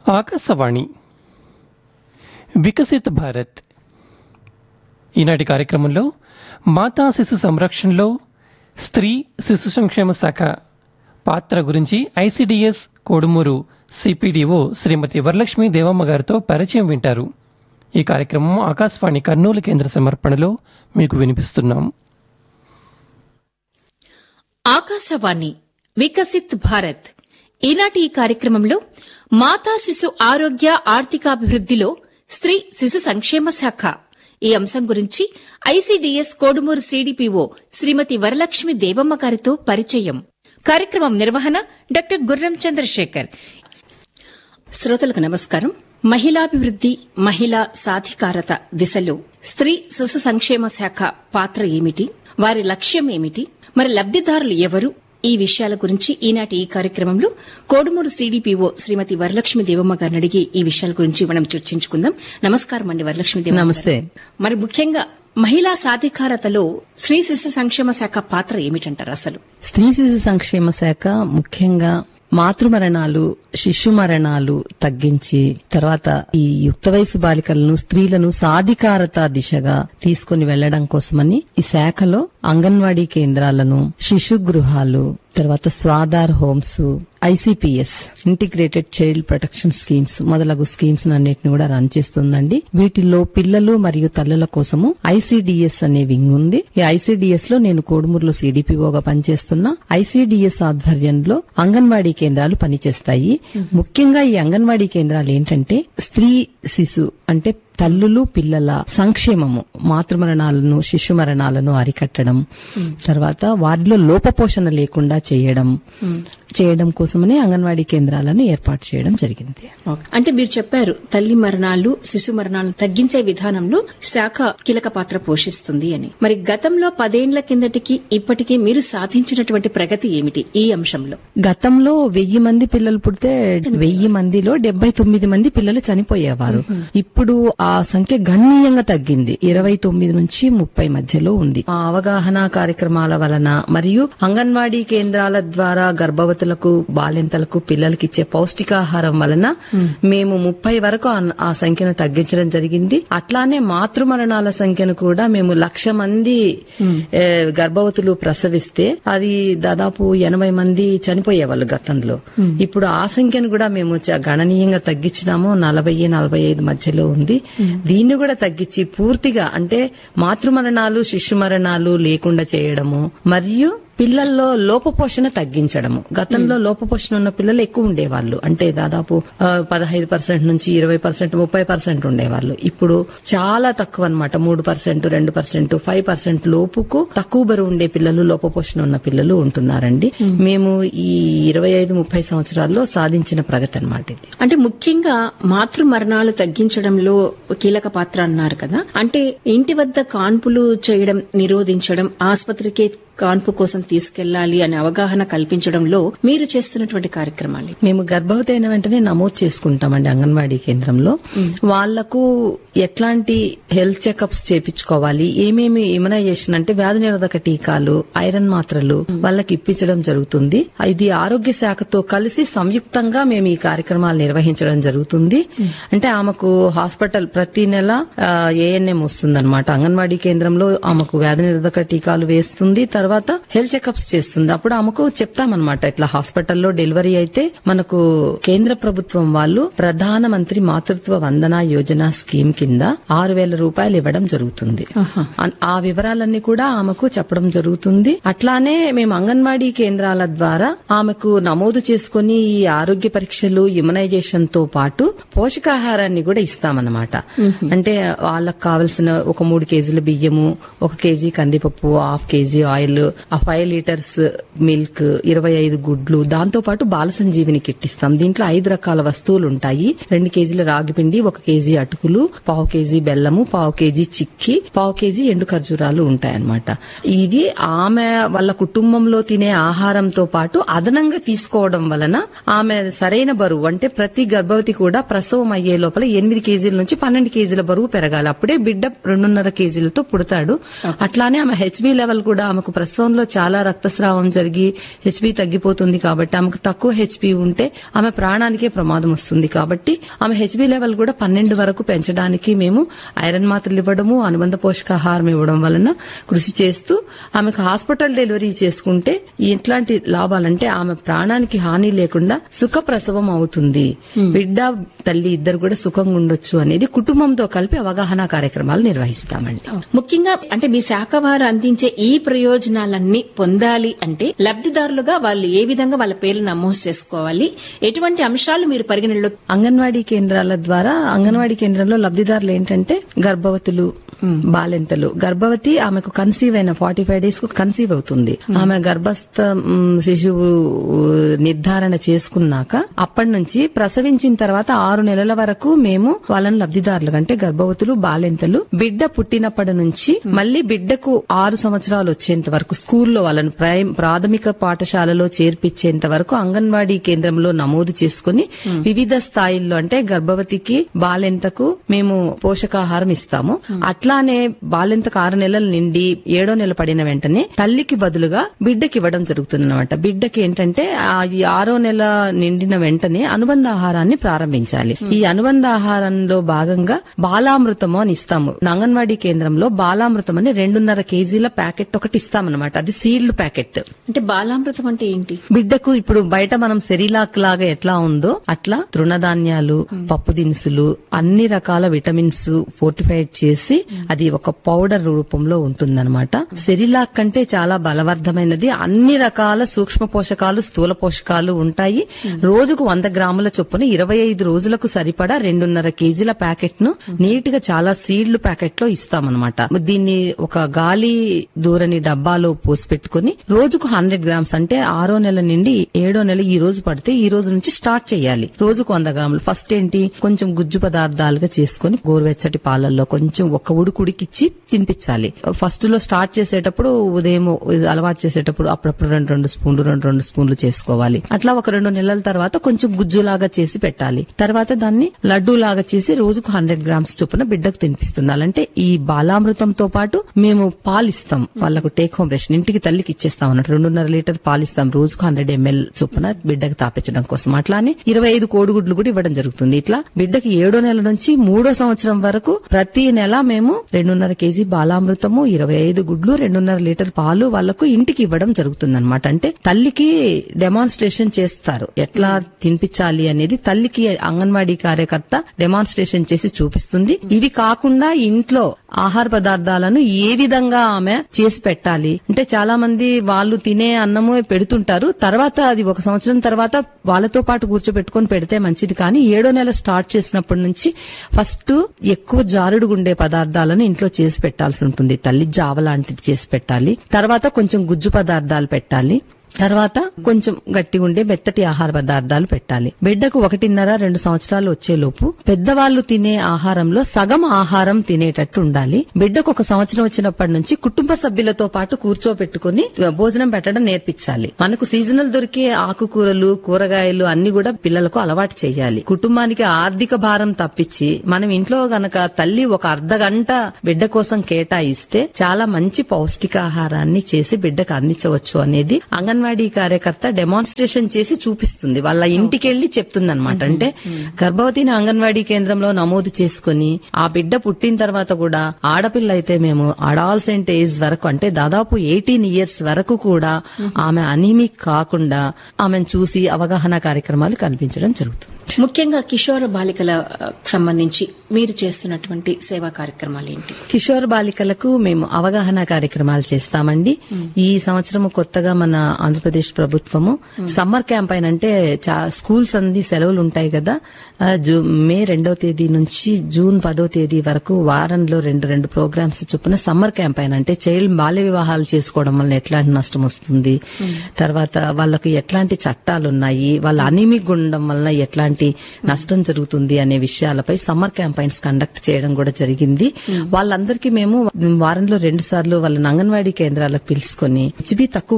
ఆకాశవాణి వికసిత్ భారత్ ఈనాటి కార్యక్రమంలో మాతా శిశు సంరక్షణలో స్త్రీ శిశు సంక్షేమ శాఖ పాత్ర గురించి ఐసిడిఎస్ కోడుమూరు సిపిడిఓ శ్రీమతి వరలక్ష్మి దేవమ్మ గారితో పరిచయం వింటారు ఈ కార్యక్రమం ఆకాశవాణి కర్నూలు కేంద్ర సమర్పణలో మీకు వినిపిస్తున్నాం ఆకాశవాణి వికసిత్ భారత్ ఈనాటి ఈ కార్యక్రమంలో మాతా శిశు ఆరోగ్య ఆర్థికాభివృద్దిలో స్త్రీ శిశు సంక్షేమ శాఖ ఈ అంశం గురించి ఐసీడీఎస్ కోడుమూరు సీడీపీఓ శ్రీమతి వరలక్ష్మి దేవమ్మ గారితో పరిచయం కార్యక్రమం నిర్వహణ డాక్టర్ గుర్రం చంద్రశేఖర్ శ్రోతలకు నమస్కారం మహిళాభివృద్ది మహిళా సాధికారత దిశలో స్త్రీ శిశు సంక్షేమ శాఖ పాత్ర ఏమిటి వారి లక్ష్యం ఏమిటి మరి లబ్దిదారులు ఎవరు ఈ విషయాల గురించి ఈనాటి ఈ కార్యక్రమంలో కోడుమూరు సీడీపీఓ శ్రీమతి వరలక్ష్మి దేవమ్మ గారిని అడిగి ఈ విషయాల గురించి మనం చర్చించుకుందాం నమస్కారం అండి వరలక్ష్మి దేవమ్మ నమస్తే. గారు. మరి ముఖ్యంగా మహిళా సాధికారతలో స్త్రీ శిశు సంక్షేమ శాఖ పాత్ర ఏమిటంటారు అసలు స్త్రీ శిశు సంక్షేమ శాఖ ముఖ్యంగా మాతృ మరణాలు శిశు మరణాలు తగ్గించి తర్వాత ఈ యుక్త వయసు బాలికలను స్త్రీలను సాధికారత దిశగా తీసుకుని వెళ్లడం కోసమని ఈ శాఖలో అంగన్వాడీ కేంద్రాలను శిశు గృహాలు తర్వాత Swadhar homes ICPS integrated child protection schemes మొదలగు స్కీమ్స్ అన్నిటిని కూడా రన్ చేస్తుందండి వీటిల్లో పిల్లలు మరియు తల్లుల కోసము ఐసీడీఎస్ అనే వింగ్ ఉంది ఈ ఐసీడీఎస్ లో నేను కోడుమూరులో సిడిపిఓగా పనిచేస్తున్నా ఐసీడీఎస్ ఆధ్వర్యంలో అంగన్వాడీ కేంద్రాలు పనిచేస్తాయి ముఖ్యంగా ఈ అంగన్వాడీ కేంద్రాలు ఏంటంటే స్త్రీ శిశు అంటే తల్లులు పిల్లల సంక్షేమము మాతృమరణాలను శిశు మరణాలను అరికట్టడం తర్వాత వారిలో లోపపోషణ లేకుండా చేయడం చేయడం కోసమనే అంగన్వాడీ కేంద్రాలను ఏర్పాటు చేయడం జరిగింది అంటే మీరు చెప్పారు తల్లి మరణాలు శిశు మరణాలను తగ్గించే విధానంలో శాఖ కీలక పాత్ర పోషిస్తుంది అని మరి గతంలో పదేండ్ల కిందటికి ఇప్పటికీ మీరు సాధించినటువంటి ప్రగతి ఏమిటి ఈ అంశంలో గతంలో వెయ్యి మంది పిల్లలు పుడితే వెయ్యి మందిలో డెబ్బై తొమ్మిది మంది పిల్లలు చనిపోయేవారు ఇప్పుడు ఆ సంఖ్య గణనీయంగా తగ్గింది ఇరవై తొమ్మిది నుంచి ముప్పై మధ్యలో ఉంది ఆ అవగాహన కార్యక్రమాల వలన మరియు అంగన్వాడీ కేంద్రాల ద్వారా గర్భవతులకు బాలింతలకు పిల్లలకి ఇచ్చే పౌష్టికాహారం వలన మేము ముప్పై వరకు ఆ- ఆ సంఖ్యను తగ్గించడం జరిగింది అట్లానే మాతృ మరణాల సంఖ్యను కూడా మేము లక్ష మంది ఏ, గర్భవతులు ప్రసవిస్తే అది దాదాపు ఎనభై మంది చనిపోయేవాళ్ళు గతంలో ఇప్పుడు ఆ సంఖ్యను కూడా మేము చ- గణనీయంగా తగ్గించినాము నలభై నలభై ఐదు మధ్యలో ఉంది దీన్ని కూడా తగ్గించి పూర్తిగా అంటే మాతృ మరణాలు శిశు మరణాలు లేకుండా చేయడము మరియు పిల్లల్లో లోపపోషణ తగ్గించడము గతంలో లోపపోషణ ఉన్న పిల్లలు ఎక్కువ ఉండేవాళ్ళు అంటే దాదాపు పదహైదు పర్సెంట్ నుంచి ఇరవై పర్సెంట్ ముప్పై పర్సెంట్ ఉండేవాళ్ళు ఇప్పుడు చాలా తక్కువ అన్నమాట మూడు పర్సెంట్ రెండు పర్సెంట్ ఫైవ్ పర్సెంట్ లోపుకు తక్కువ బరువు ఉండే పిల్లలు లోపపోషణ ఉన్న పిల్లలు ఉంటున్నారండి మేము ఈ ఇరవై ఐదు ముప్పై సంవత్సరాల్లో సాధించిన ప్రగతి అన్నమాట ఇది అంటే ముఖ్యంగా మాతృ మరణాలు తగ్గించడంలో కీలక పాత్ర అన్నారు కదా అంటే ఇంటి వద్ద కాన్పులు చేయడం నిరోధించడం ఆసుపత్రికి కాన్పు కోసం తీసుకెళ్లాలి అనే అవగాహన కల్పించడంలో మీరు చేస్తున్నటువంటి కార్యక్రమాలు మేము గర్భవతి అయిన వెంటనే నమోదు చేసుకుంటామండి అంగన్వాడీ కేంద్రంలో వాళ్లకు ఎట్లాంటి హెల్త్ చెకప్స్ చేపించుకోవాలి ఏమేమి ఇమ్యునైజేషన్ అంటే వ్యాధి నిరోధక టీకాలు ఐరన్ మాత్రలు వాళ్ళకి ఇప్పించడం జరుగుతుంది ఇది ఆరోగ్య శాఖతో కలిసి సంయుక్తంగా మేము ఈ కార్యక్రమాలు నిర్వహించడం జరుగుతుంది అంటే ఆమెకు హాస్పిటల్ ప్రతి నెల ఏఎన్ఎం వస్తుందన్నమాట అంగన్వాడీ కేంద్రంలో ఆమెకు వ్యాధి నిరోధక టీకాలు వేస్తుంది తర్వాత హెల్త్ చెకప్స్ చేస్తుంది అప్పుడు ఆమెకు చెప్తామన్నమాట ఇట్లా హాస్పిటల్లో డెలివరీ అయితే మనకు కేంద్ర ప్రభుత్వం వాళ్ళు ప్రధాన మంత్రి మాతృత్వ వందన యోజన స్కీమ్ కింద ఆరు వేల రూపాయలు ఇవ్వడం జరుగుతుంది అన్- ఆ వివరాలన్నీ కూడా ఆమెకు చెప్పడం జరుగుతుంది అట్లానే మేము అంగన్వాడీ కేంద్రాల ద్వారా ఆమెకు నమోదు చేసుకుని ఈ ఆరోగ్య పరీక్షలు ఇమ్యునైజేషన్ తో పాటు పోషకాహారాన్ని కూడా ఇస్తామన్నమాట అంటే వాళ్ళకు కావలసిన ఒక మూడు కేజీల బియ్యము ఒక కేజీ కందిపప్పు హాఫ్ కేజీ ఆయిల్ ఆ ఫైవ్ లీటర్స్ మిల్క్ ఇరవై ఐదు గుడ్లు దాంతో పాటు బాల సంజీవిని కిట్ ఇస్తాం దీంట్లో ఐదు రకాల వస్తువులు ఉంటాయి రెండు కేజీల రాగి పిండి ఒక కేజీ అటుకులు పావు కేజీ బెల్లము పావు కేజీ చిక్కి పావు కేజీ ఎండు ఖర్జూరాలు ఉంటాయన్నమాట ఇది ఆమె వాళ్ళ కుటుంబంలో తినే ఆహారంతో పాటు అదనంగా తీసుకోవడం వలన ఆమె సరైన బరువు అంటే ప్రతి గర్భవతి కూడా ప్రసవం అయ్యే లోపల ఎనిమిది కేజీల నుంచి పన్నెండు కేజీల బరువు పెరగాలి అప్పుడే బిడ్డ రెండున్నర కేజీలతో పుడతాడు అట్లానే ఆమె హెచ్బి లెవెల్ కూడా ఆమెకు ప్రసవ ప్రసవంలో చాలా రక్తస్రావం జరిగి హెచ్పి తగ్గిపోతుంది కాబట్టి ఆమెకు తక్కువ హెచ్పి ఉంటే ఆమె ప్రాణానికే ప్రమాదం వస్తుంది కాబట్టి ఆమె హెచ్బి లెవెల్ కూడా పన్నెండు వరకు పెంచడానికి మేము ఐరన్ మాత్రలు ఇవ్వడము అనుబంధ పోషకాహారం ఇవ్వడం వలన కృషి చేస్తూ ఆమెకు హాస్పిటల్ డెలివరీ చేసుకుంటే ఎట్లాంటి లాభాలంటే ఆమె ప్రాణానికి హాని లేకుండా సుఖ ప్రసవం అవుతుంది బిడ్డ తల్లి ఇద్దరు కూడా సుఖంగా ఉండొచ్చు అనేది కుటుంబంతో కలిపి అవగాహన కార్యక్రమాలు నిర్వహిస్తామండి ముఖ్యంగా అంటే మీ శాఖ వారు అందించే ఈ ప్రయోజనాలన్నీ పొందాలి అంటే లబ్దిదారులుగా వాళ్ళు ఏ విధంగా వాళ్ళ పేర్లు నమోదు చేసుకోవాలి ఎటువంటి అంశాలు మీరు పరిగణనలో అంగన్వాడీ కేంద్రాల ద్వారా అంగన్వాడీ కేంద్రంలో లబ్దిదారులు ఏంటంటే గర్భవతులు బాలెంతలు గర్భవతి ఆమెకు కన్సీవ్ అయిన ఫార్టీ ఫైవ్ డేస్ కు కన్సీవ్ అవుతుంది ఆమె గర్భస్థ మ్, శిశువు నిర్ధారణ చేసుకున్నాక అప్పటి నుంచి ప్రసవించిన తర్వాత ఆరు నెలల వరకు మేము వాళ్ళని లబ్దిదారులు అంటే గర్భవతులు బాలెంతలు బిడ్డ పుట్టినప్పటి నుంచి మళ్ళీ బిడ్డకు ఆరు సంవత్సరాలు వచ్చేంత వరకు స్కూల్లో వాళ్ళని ప్రైమ్ ప్రాథమిక పాఠశాలలో చేర్పించేంత వరకు అంగన్వాడీ కేంద్రంలో నమోదు చేసుకుని వివిధ స్థాయిల్లో అంటే గర్భవతికి బాలెంతకు మేము పోషకాహారం ఇస్తాము అట్లానే బాలెంతకు ఆరు నెలల నిండి ఏడో నెల పడిన వెంటనే తల్లికి బదులుగా బిడ్డకి ఇవ్వడం జరుగుతుంది అనమాట బిడ్డకి ఏంటంటే ఆ ఈ ఆరో నెల నిండిన వెంటనే అనుబంధ ఆహారాన్ని ప్రారంభించాలి ఈ అనుబంధ ఆహారంలో భాగంగా బాలామృతము అని ఇస్తాము అంగన్వాడీ కేంద్రంలో బాలామృతం అని రెండున్నర కేజీల ప్యాకెట్ ఒకటి ఇస్తామన్నమాట అది సీల్డ్ ప్యాకెట్ అంటే బాలామృతం అంటే ఏంటి బిడ్డకు ఇప్పుడు బయట మనం సెరిలాక్ లాగా ఎట్లా ఉందో అట్లా తృణధాన్యాలు పప్పు దినుసులు అన్ని రకాల విటమిన్స్ ఫోర్టిఫైడ్ చేసి అది ఒక పౌడర్ రూపంలో ఉంటుందన్నమాట సెరిలాక్ కంటే చాలా బలవర్ధమైనది అన్ని రకాల సూక్ష్మ పోషకాలు స్థూల పోషకాలు ఉంటాయి రోజుకు వంద గ్రాముల చొప్పున ఇరవై ఐదు రోజులకు సరిపడా రెండున్నర కేజీల ప్యాకెట్ ను నీట్ గా చాలా సీడ్లు ప్యాకెట్ లో ఇస్తామన్నమాట దీన్ని ఒక గాలి దూరని డబ్బాలో పోసి పెట్టుకుని రోజుకు హండ్రెడ్ గ్రామ్స్ అంటే ఆరో నెల నుండి ఏడో నెల ఈ రోజు పడితే ఈ రోజు నుంచి స్టార్ట్ చేయాలి రోజుకు వంద గ్రాములు ఫస్ట్ ఏంటి కొంచెం గుజ్జు పదార్థాలుగా చేసుకుని గోరువెచ్చటి పాలల్లో కొంచెం ఒక ఉడుకుడికిచ్చి తినిపించాలి ఫస్ట్ లో స్టార్ట్ చేసేటప్పుడు ఉదయం అలవాటు చేసేటప్పుడు అప్పుడప్పుడు రెండు రెండు స్పూన్లు రెండు రెండు స్పూన్లు చేసుకోవాలి అట్లా ఒక రెండు నెలల తర్వాత కొంచెం గుజ్జులాగా చేసి పెట్టాలి తర్వాత దాన్ని లడ్డూ లాగా చేసి రోజుకు హండ్రెడ్ గ్రామ్స్ చొప్పున బిడ్డకు తినిపిస్తుండాలంటే ఈ బాలామృతంతో పాటు మేము పాలిస్తాం వాళ్ళకు టేక్ హోమ్ రేషన్ ఇంటికి తల్లికి ఇచ్చేస్తాం అన్నట్టు రెండున్నర లీటర్ పాలిస్తాం రోజుకు హండ్రెడ్ ఎంఎల్ చొప్పున బిడ్డకు తాపించడం కోసం అట్లానే ఇరవై ఐదు కోడిగుడ్లు కూడా ఇవ్వడం జరుగుతుంది ఇట్లా బిడ్డకి ఏడో నెల నుంచి మూడో సంవత్సరం వరకు ప్రతి నెల మేము రెండున్నర కేజీ బాలామృతము ఇరవై ఐదు గుడ్లు రెండున్నర లీటర్ పాలు వాళ్ళకు ఇంటికి ఇవ్వడం జరుగుతుంది అనమాట అంటే తల్లికి డెమాన్స్ట్రేషన్ చేస్తారు ఎట్లా తినిపించాలి అనేది తల్లికి అంగన్వాడీ కార్యకర్త డెమాన్స్ట్రేషన్ చేసి చూపిస్తుంది ఇవి కాకుండా ఇంట్లో ఆహార పదార్థాలను ఏ విధంగా ఆమె చేసి పెట్టాలి అంటే చాలా మంది వాళ్ళు తినే అన్నము పెడుతుంటారు తర్వాత అది ఒక సంవత్సరం తర్వాత వాళ్ళతో పాటు కూర్చోబెట్టుకొని పెడితే మంచిది కానీ ఏడో నెల స్టార్ట్ చేసినప్పటి నుంచి ఫస్ట్ ఎక్కువ జారుడుగా ఉండే పదార్థాలను ఇంట్లో చేసి పెట్టాల్సి ఉంటుంది తల్లి జావ లాంటిది చేసి పెట్టాలి తర్వాత కొంచెం గుజ్జు పదార్థాలు పెట్టాలి తర్వాత కొంచెం గట్టిగా ఉండే మెత్తటి ఆహార పదార్థాలు పెట్టాలి బిడ్డకు ఒకటిన్నర రెండు సంవత్సరాలు వచ్చేలోపు పెద్దవాళ్లు తినే ఆహారంలో సగం ఆహారం తినేటట్టు ఉండాలి బిడ్డకు ఒక సంవత్సరం వచ్చినప్పటి నుంచి కుటుంబ సభ్యులతో పాటు కూర్చోబెట్టుకుని భోజనం పెట్టడం నేర్పించాలి మనకు సీజనల్ దొరికే ఆకుకూరలు కూరగాయలు అన్ని కూడా పిల్లలకు అలవాటు చేయాలి కుటుంబానికి ఆర్థిక భారం తప్పించి మనం ఇంట్లో గనక తల్లి ఒక అర్ధ గంట బిడ్డ కోసం కేటాయిస్తే చాలా మంచి పౌష్టికాహారాన్ని చేసి బిడ్డకు అందించవచ్చు అనేది అంగన్వాడీ కార్యకర్త డెమాన్స్ట్రేషన్ చేసి చూపిస్తుంది వాళ్ళ ఇంటికి వెళ్లి చెప్తుంది అనమాట అంటే గర్భవతిని అంగన్వాడీ కేంద్రంలో నమోదు చేసుకుని ఆ బిడ్డ పుట్టిన తర్వాత కూడా ఆడపిల్ల అయితే మేము అడాల్సెంట్ ఏజ్ వరకు అంటే దాదాపు ఎయిటీన్ ఇయర్స్ వరకు కూడా ఆమె అనీమిక్ కాకుండా ఆమెను చూసి అవగాహన కార్యక్రమాలు కల్పించడం జరుగుతుంది ముఖ్యంగా కిషోర బాలికల ఆ, సంబంధించి మీరు చేస్తున్నటువంటి సేవా కార్యక్రమాలు ఏంటి కిషోర్ బాలికలకు మేము అవగాహన కార్యక్రమాలు చేస్తామండి ఈ సంవత్సరం కొత్తగా మన ఆంధ్రప్రదేశ్ ప్రభుత్వము సమ్మర్ క్యాంప్ అయిన అంటే చా- స్కూల్స్ అంది సెలవులు ఉంటాయి కదా ఆ, జూ- మే రెండో తేదీ నుంచి జూన్ పదో తేదీ వరకు వారంలో రెండు రెండు ప్రోగ్రామ్స్ చొప్పున సమ్మర్ క్యాంప్ అయిన అంటే చైల్డ్ బాల్య వివాహాలు చేసుకోవడం వల్ల ఎట్లాంటి నష్టం వస్తుంది తర్వాత వాళ్ళకు ఎట్లాంటి చట్టాలు ఉన్నాయి వాళ్ళ అనిమిక్ ఉండడం వల్ల ఎట్లాంటి నష్టం జరుగుతుంది అనే విషయాలపై సమ్మర్ క్యాంపైన్స్ కండక్ట్ చేయడం కూడా జరిగింది వాళ్ళందరికీ మేము వారంలో రెండు సార్లు వాళ్ళని అంగన్వాడీ కేంద్రాలకు పిలుచుకొని హెచ్బి తక్కువ